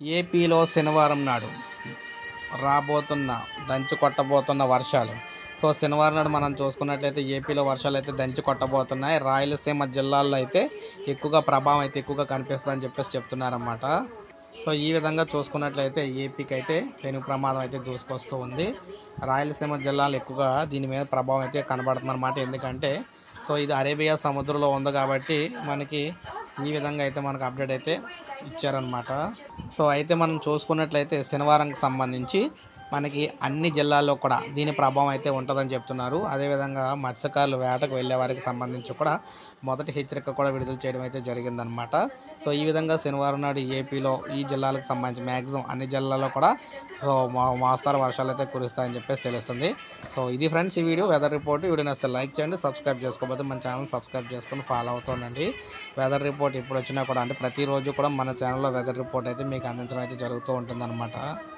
ఏపీలో శనివారం నాడు రాబోతున్న దంచి కొట్టబోతున్న వర్షాలు సో శనివారం నాడు మనం చూసుకున్నట్లయితే ఏపీలో వర్షాలు అయితే దంచి కొట్టబోతున్నాయి రాయలసీమ జిల్లాల్లో అయితే ఎక్కువగా ప్రభావం అయితే ఎక్కువగా కనిపిస్తుందని చెప్పేసి చెప్తున్నారన్నమాట సో ఈ విధంగా చూసుకున్నట్లయితే ఏపీకి అయితే పెను ప్రమాదం అయితే దూసుకొస్తూ ఉంది రాయలసీమ జిల్లాలో ఎక్కువగా దీని మీద ప్రభావం అయితే కనబడుతుంది అనమాట ఎందుకంటే సో ఇది అరేబియా సముద్రంలో ఉంది కాబట్టి మనకి ఈ విధంగా అయితే మనకు అప్డేట్ అయితే ఇచ్చారనమాట సో అయితే మనం చూసుకున్నట్లయితే శనివారంకి సంబంధించి మనకి అన్ని జిల్లాల్లో కూడా దీని ప్రభావం అయితే ఉంటుందని చెప్తున్నారు అదేవిధంగా మత్స్యకారులు వేటకు వెళ్ళే వారికి సంబంధించి కూడా మొదటి హెచ్చరిక కూడా విడుదల చేయడం అయితే జరిగిందనమాట సో ఈ విధంగా శనివారం నాడు ఏపీలో ఈ జిల్లాలకు సంబంధించి మ్యాక్సిమం అన్ని జిల్లాల్లో కూడా సో మా మోస్తారు వర్షాలు అయితే కురుస్తాయని చెప్పేసి తెలుస్తుంది సో ఇది ఫ్రెండ్స్ ఈ వీడియో వెదర్ రిపోర్ట్ వీడియో నచ్చితే లైక్ చేయండి సబ్స్క్రైబ్ చేసుకోకపోతే మన ఛానల్ సబ్స్క్రైబ్ చేసుకొని ఫాలో అవుతుండండి వెదర్ రిపోర్ట్ ఎప్పుడు వచ్చినా కూడా అంటే ప్రతిరోజు కూడా మన ఛానల్లో వెదర్ రిపోర్ట్ అయితే మీకు అందించడం అయితే జరుగుతూ ఉంటుందన్నమాట